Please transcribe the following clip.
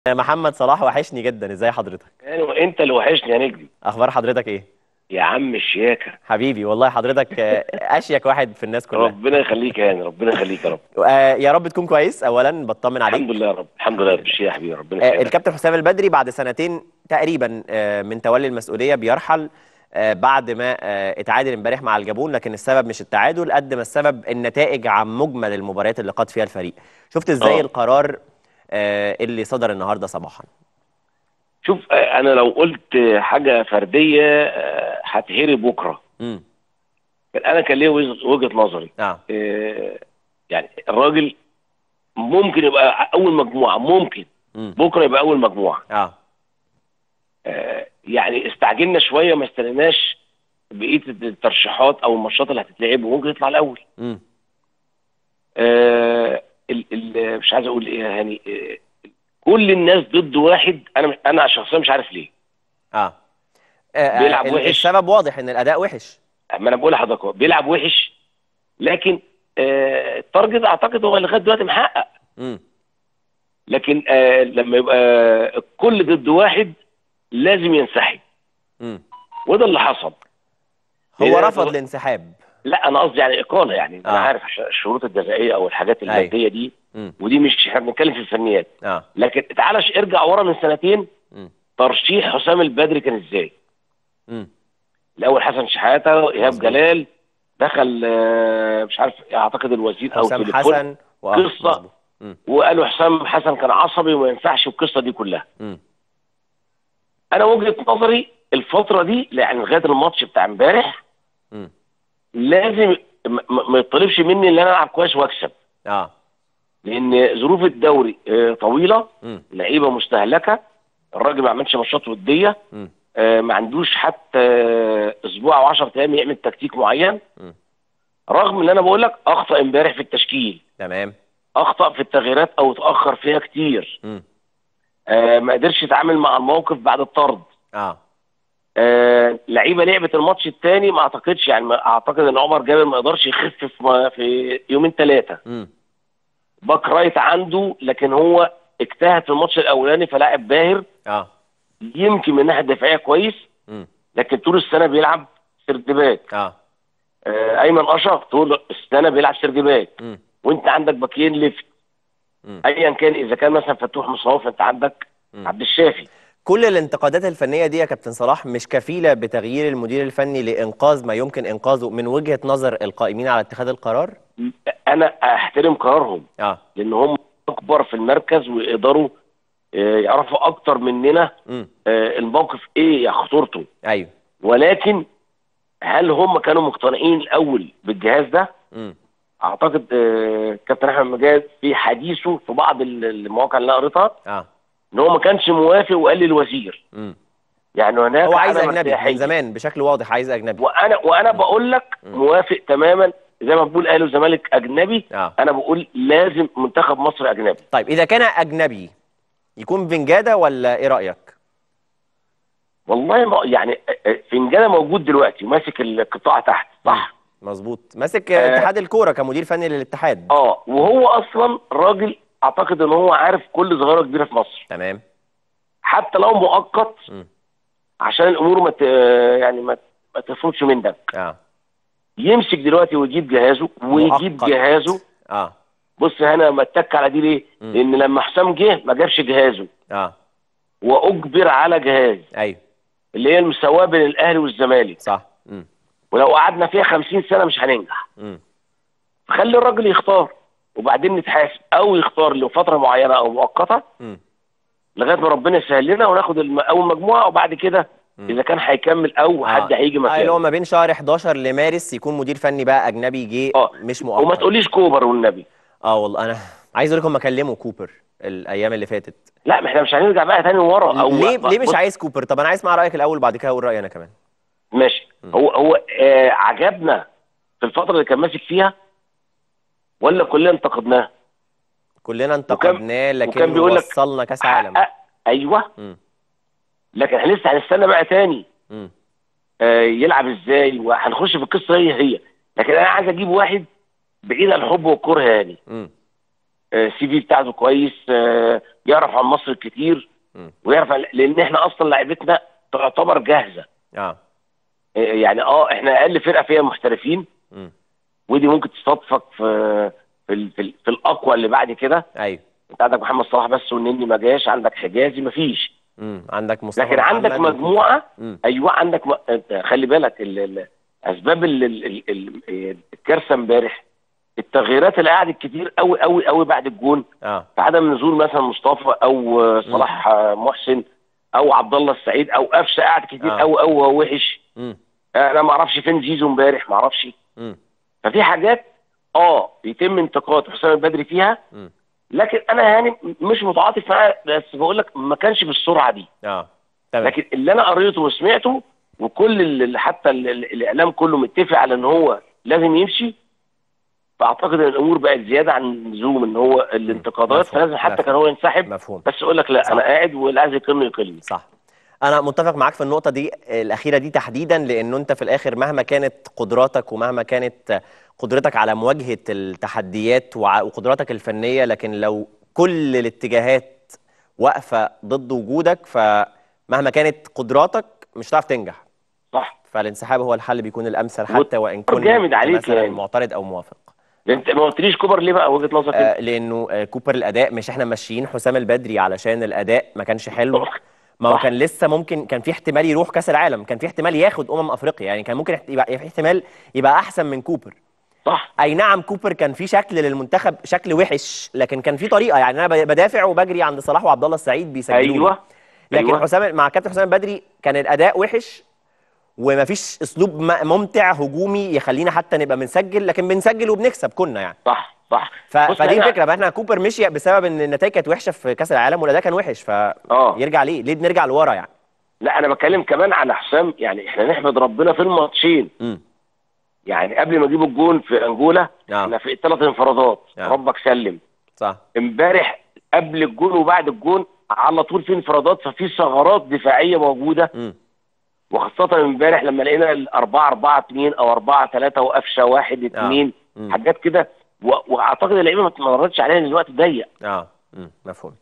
محمد صلاح وحشني جدا ازاي حضرتك يعني وانت اللي وحشني يا نجدي اخبار حضرتك ايه يا عم الشياكه حبيبي والله حضرتك آه، اشيك واحد في الناس كلها ربنا يخليك يا هاني ربنا يخليك يا رب آه، يا رب تكون كويس اولا بطمن عليك الحمد لله يا رب الحمد لله بالشيء يا حبيبي ربنا آه، يخليك الكابتن حسام البدري بعد سنتين تقريبا آه، من تولي المسؤوليه بيرحل آه، بعد ما آه، اتعادل امبارح مع الجابون لكن السبب مش التعادل قد ما السبب النتائج عن مجمل المباريات اللي قاد فيها الفريق شفت ازاي آه. القرار آه، اللي صدر النهارده صباحا شوف آه، انا لو قلت حاجه فرديه آه، هتهري بكره امم انا كان ليا وجه- وجهه نظري اه آه، يعني الراجل ممكن يبقى اول مجموعه ممكن امم بكره يبقى اول مجموعه اه آه، يعني استعجلنا شويه ما استنيناش بقيه الترشيحات او الماتشات اللي هتتلعب وممكن يطلع الاول امم آه ال ال مش عايز اقول ايه يا هاني آه كل الناس ضد واحد انا انا شخصيا مش عارف ليه اه آه، بيلعب ال- وحش. السبب واضح ان الاداء وحش ما انا بقول لحضرتك هو بيلعب وحش لكن آه التارجت اعتقد هو لغايه دلوقتي محقق امم لكن آه لما يبقى الكل ضد واحد لازم ينسحب امم وده اللي حصل هو إيه، رفض هو- الانسحاب لا انا قصدي يعني اقاله يعني انا آه. عارف الش- الشروط الجزائيه او الحاجات أيوة. الماديه دي امم ودي مش احنا بنتكلم في الفنيات اه لكن تعالى ش- ارجع ورا من سنتين امم ترشيح حسام البدري كان ازاي امم الاول حسن شحاته ايهاب مظبوط. جلال دخل آه، مش عارف اعتقد الوزير او حسام تليفون حسن وآه، قصة. مظبوط. مم. وقالوا حسام حسن كان عصبي وما ينفعش القصه دي كلها مم. انا وجهه نظري الفتره دي يعني لغايه الماتش بتاع امبارح مم. لازم م- م- ما يطلبش مني ان انا العب كويس واكسب اه لان ظروف الدوري آه، طويله مم. لعيبه مستهلكه الراجل ما عملش ماتشات وديه مم. آه، ما عندوش حتى آه، اسبوع او 10 ايام يعمل تكتيك معين مم. رغم ان انا بقول لك اخطا امبارح في التشكيل تمام اخطا في التغييرات او اتاخر فيها كتير مم. آه ما قدرش يتعامل مع الموقف بعد الطرد اه آه لعيبه لعبت الماتش الثاني ما اعتقدش يعني ما اعتقد ان عمر جابر ما يقدرش يخف في, ما- في يومين ثلاثه مم. باك رايت عنده لكن هو اجتهد في الماتش الاولاني فلاعب باهر اه يمكن من الناحيه الدفاعيه كويس مم. لكن طول السنه بيلعب سرد باك اه آه ايمن اشرف طول السنه بيلعب سرد باك مم. وانت عندك باكين ليفت مم. ايا كان اذا كان مثلا فتوح مصطفى انت عندك مم. عبد الشافي كل الانتقادات الفنيه دي يا كابتن صلاح مش كفيله بتغيير المدير الفني لانقاذ ما يمكن انقاذه من وجهه نظر القائمين على اتخاذ القرار انا احترم قرارهم اه لان هم اكبر في المركز ويقدروا آه، يعرفوا اكتر مننا امم آه، الموقف ايه يا خطورته ايوه ولكن هل هم كانوا مقتنعين الاول بالجهاز ده امم اعتقد آه، كابتن احمد مجاد في حديثه في بعض ال- المواقع اللي أنا قريتها اه ان هو ما كانش موافق وقال للوزير امم يعني هناك هو عايز علامة اجنبي من سياحية. زمان بشكل واضح عايز اجنبي وانا وانا بقول لك مم. موافق تماما زي ما بقول اهلي وزمالك اجنبي اه انا بقول لازم منتخب مصر اجنبي طيب اذا كان اجنبي يكون فينجادا ولا ايه رايك والله ما يعني فنجانة موجود دلوقتي وماسك القطاع تحت صح مظبوط ماسك آه. اتحاد الكوره كمدير فني للاتحاد اه وهو اصلا راجل اعتقد ان هو عارف كل صغيره كبيره في مصر تمام حتى لو مؤقت مم. عشان الامور ما ت... يعني ما ما تفوتش منك اه يمسك دلوقتي ويجيب جهازه ويجيب مؤقت. جهازه اه بص هنا ما اتك على دي ليه؟ مم. لان لما حسام جه ما جابش جهازه اه واجبر على جهاز ايوه اللي هي المساواه بين الاهلي والزمالك صح امم ولو قعدنا فيها 50 سنه مش هننجح امم خلي الراجل يختار وبعدين نتحاسب او يختار لفتره معينه او مؤقته امم لغايه ما ربنا يسهل لنا وناخد الم... اول مجموعه وبعد كده مم. اذا كان هيكمل او حد هيجي آه اللي هو مكانه ما بين شهر 11 لمارس يكون مدير فني بقى اجنبي جه آه. مش وما مؤقت تقوليش كوبر والنبي اه والله انا عايز اقول لكم اكلمه كوبر الايام اللي فاتت لا ما احنا مش هنرجع بقى تاني ورا او ليه ليه مش بص، عايز كوبر طب انا عايز اسمع رايك الاول بعد كده اقول رايي انا كمان ماشي هو هو آه عجبنا في الفتره اللي كان ماسك فيها ولا كلنا انتقدناه كلنا انتقدناه لكن وكان بيقول لك وصلنا كاس عالم حقق- ايوه مم. لكن احنا لسه هنستنى بقى تاني مم. آه يلعب ازاي وهنخش في القصه هي هي لكن انا عايز اجيب واحد بعيد عن الحب والكره يعني مم. السي في بتاعته كويس آه، يعرف عن مصر كتير مم. ويعرف عن- لان احنا اصلا لعيبتنا تعتبر جاهزه اه آه، يعني اه احنا اقل فرقه فيها محترفين مم. ودي ممكن تصادفك في في ال- في, ال- في الاقوى اللي بعد كده ايوه انت عندك محمد صلاح بس والنني ما جاش عندك حجازي ما فيش مم. عندك مصطفى لكن عندك محمد مجموعه مم. ايوه عندك م... انت خلي بالك ال... ال... اسباب ال... ال... ال... ال... الكارثه امبارح التغييرات اللي قعدت كتير قوي قوي قوي بعد الجون اه في عدم نزول مثلا مصطفى او آه، صلاح آه، محسن او عبد الله السعيد او قفشه قعد كتير آه. قوي قوي وهو وحش مم. انا ما اعرفش فين زيزو امبارح ما اعرفش مم. ففي حاجات اه بيتم انتقاد حسام البدري فيها مم. لكن انا يعني مش متعاطف معاه بس بقول لك ما كانش بالسرعه دي اه تمام لكن اللي انا قريته وسمعته وكل اللي حتى ال- ال- الاعلام كله متفق على ان هو لازم يمشي فاعتقد ان الامور بقت زياده عن اللزوم ان هو الانتقادات مفهوم. فلازم حتى مفهوم. كان هو ينسحب مفهوم بس يقول لك لا صح. انا قاعد واللي عايز يقلني يقلني صح انا متفق معاك في النقطه دي الاخيره دي تحديدا لانه انت في الاخر مهما كانت قدراتك ومهما كانت قدرتك على مواجهه التحديات وع- وقدراتك الفنيه لكن لو كل الاتجاهات واقفه ضد وجودك فمهما كانت قدراتك مش هتعرف تنجح صح فالانسحاب هو الحل بيكون الامثل حتى وان كنت جامد عليك مثلا يعني. معترض او موافق ده انت ما قلتليش كوبر ليه بقى وجهه نظرك انت؟ آه لانه آه كوبر الاداء مش احنا ماشيين حسام البدري علشان الاداء ما كانش حلو ما هو صح. كان لسه ممكن كان في احتمال يروح كاس العالم كان في احتمال ياخد امم افريقيا يعني كان ممكن يبقى في احتمال يبقى احسن من كوبر صح اي نعم كوبر كان في شكل للمنتخب شكل وحش لكن كان في طريقه يعني انا بدافع وبجري عند صلاح وعبد الله السعيد بيسجلوا ايوه لكن أيوة. حسام مع كابتن حسام البدري كان الاداء وحش ومفيش اسلوب م- ممتع هجومي يخلينا حتى نبقى بنسجل لكن بنسجل وبنكسب كنا يعني صح صح ف... بص فدي أنا- الفكره بقى احنا كوبر مشي بسبب ان النتائج كانت وحشه في كاس العالم والاداء كان وحش اه فيرجع ليه؟ ليه بنرجع لورا يعني؟ لا انا بتكلم كمان على حسام يعني احنا نحمد ربنا في الماتشين امم يعني قبل ما اجيب الجون في انجولا نعم. احنا في ثلاث انفرادات نعم. ربك سلم صح امبارح قبل الجون وبعد الجون على طول في انفرادات ففي ثغرات دفاعيه موجوده امم وخاصه امبارح لما لقينا الأربعة أربعة اتنين أو أربعة ثلاثة وقفشة واحد اتنين مم. حاجات كده و- وأعتقد اللعيبة ما اتمرنتش عليها إن الوقت ضيق اه امم مفهوم